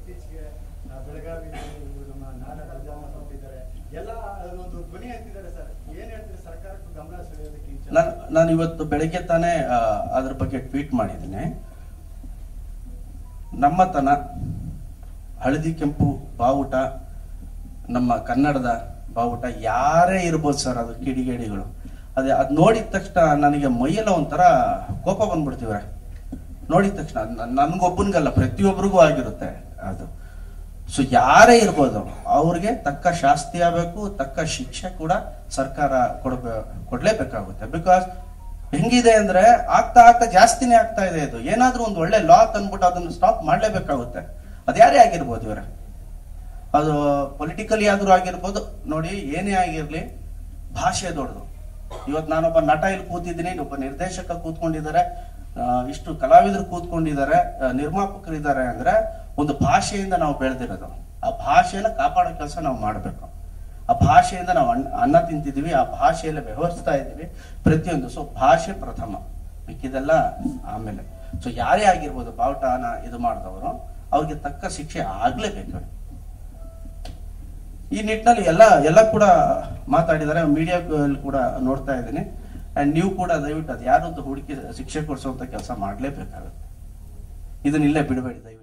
ಇತ್ತೀಚೆಗೆ ಆ, ಬೆಳಗಾವಿಯಲ್ಲಿ ಇವ್ರು ನಮ್ಮ ನಾಡ ಧ್ವಜಾನ ಕೊಟ್ಟಿದ್ದಾರೆ ಎಲ್ಲ ಒಂದು ಧ್ವನಿ ಎತ್ತಿದ್ದಾರೆ ಸರ್ ಏನ್ ಹೇಳ್ತೀರಿ ಸರ್ಕಾರಕ್ಕೆ ಗಮನ ಸೆಳೆಯೋದಕ್ಕೆ ಈ ವಿಚಾರ? ನಾನು ನಾನು ಇವತ್ತು ಬೆಳಗ್ಗೆ ತಾನೇ ಆ, ಅದ್ರ ಬಗ್ಗೆ ಟ್ವೀಟ್ ಮಾಡಿದ್ದೀನಿ ನಮ್ಮತನ ಹಳದಿ ಕೆಂಪು ಬಾವುಟ ನಮ್ಮ ಕನ್ನಡದ ಬಾವುಟ ಯಾರೇ ಇರ್ಬೋದು ಸರ್ ಅದು ಕಿಡಿಗೇಡಿಗಳು ಅದೇ ಅದು ನೋಡಿದ ತಕ್ಷಣ ನನಗೆ ಮೈಯೆಲ್ಲ ಒಂಥರ ಕೋಪ ಬಂದ್ಬಿಡ್ತೀವ್ರೆ ನೋಡಿದ ತಕ್ಷಣ ನನ್- ನನ್ಗೊಬ್ಬನಿಗಲ್ಲ ಪ್ರತಿಯೊಬ್ಬರಿಗೂ ಆಗಿರುತ್ತೆ ಅದು ಸೊ ಯಾರೇ ಇರ್ಬೋದು ಅವ್ರಿಗೆ ತಕ್ಕ ಶಾಸ್ತಿ ಆಗಬೇಕು ತಕ್ಕ ಶಿಕ್ಷೆ ಕೂಡ ಸರ್ಕಾರ ಕೊಡಬೇ ಕೊಡ್ಲೇಬೇಕಾಗುತ್ತೆ ಬಿಕಾಸ್ ಹೆಂಗಿದೆ ಅಂದ್ರೆ ಆಗ್ತಾ ಆಗ್ತಾ ಜಾಸ್ತಿನೇ ಆಗ್ತಾ ಇದೆ ಇದು ಏನಾದ್ರೂ ಒಂದು ಒಳ್ಳೆ ಲಾ ತಂದ್ಬಿಟ್ಟು ಅದನ್ನು ಸ್ಟಾಪ್ ಮಾಡ್ಲೇಬೇಕಾಗುತ್ತೆ ಅದು ಯಾರೇ ಆಗಿರ್ಬೋದು ಇವರ ಅದು ಪೊಲಿಟಿಕಲಿ ಆದ್ರೂ ಆಗಿರ್ಬೋದು ನೋಡಿ ಏನೇ ಆಗಿರ್ಲಿ ಭಾಷೆ ದೊಡ್ಡದು ಇವತ್ತು ನಾನೊಬ್ಬ ನಟ ಇಲ್ಲಿ ಕೂತಿದ್ದೀನಿ ಒಬ್ಬ ನಿರ್ದೇಶಕ ಕೂತ್ಕೊಂಡಿದ್ದಾರೆ ಆ, ಇಷ್ಟು ಕಲಾವಿದರು ಕೂತ್ಕೊಂಡಿದ್ದಾರೆ ಆ, ನಿರ್ಮಾಪಕರಿದ್ದಾರೆ ಅಂದ್ರೆ ಒಂದು ಭಾಷೆಯಿಂದ ನಾವು ಬೆಳೆದಿರೋದು ಆ ಭಾಷೆನ ಕಾಪಾಡೋ ಕೆಲಸ ನಾವು ಮಾಡಬೇಕು ಆ ಭಾಷೆಯಿಂದ ನಾವು ಅನ್ನ ಅನ್ನ ತಿಂತಿದೀವಿ ಆ ಭಾಷೆಯಲ್ಲಿ ವ್ಯವಹರಿಸ್ತಾ ಇದ್ದೀವಿ ಪ್ರತಿಯೊಂದು ಸೊ ಭಾಷೆ ಪ್ರಥಮ ಮಿಕ್ಕಿದೆಲ್ಲ ಆಮೇಲೆ ಸೊ ಯಾರೇ ಆಗಿರ್ಬೋದು ಬಾವುಟನ ಇದು ಮಾಡಿದವರು ಅವ್ರಿಗೆ ತಕ್ಕ ಶಿಕ್ಷೆ ಆಗ್ಲೇಬೇಕು ಈ ನಿಟ್ಟಿನಲ್ಲಿ ಎಲ್ಲ ಎಲ್ಲ ಕೂಡ ಮಾತಾಡಿದ್ದಾರೆ ಮೀಡಿಯಾ ಕೂಡ ನೋಡ್ತಾ ಇದ್ದೀನಿ ಅಂಡ್ ನೀವು ಕೂಡ ದಯವಿಟ್ಟು ಅದು ಯಾರದ್ದು ಹುಡುಕಿ ಶಿಕ್ಷೆ ಕೊಡಿಸುವಂತ ಕೆಲಸ ಮಾಡ್ಲೇಬೇಕಾಗುತ್ತೆ ಇದನ್ನ ಇಲ್ಲೇ ಬಿಡಬೇಡಿ ದಯವಿಟ್ಟು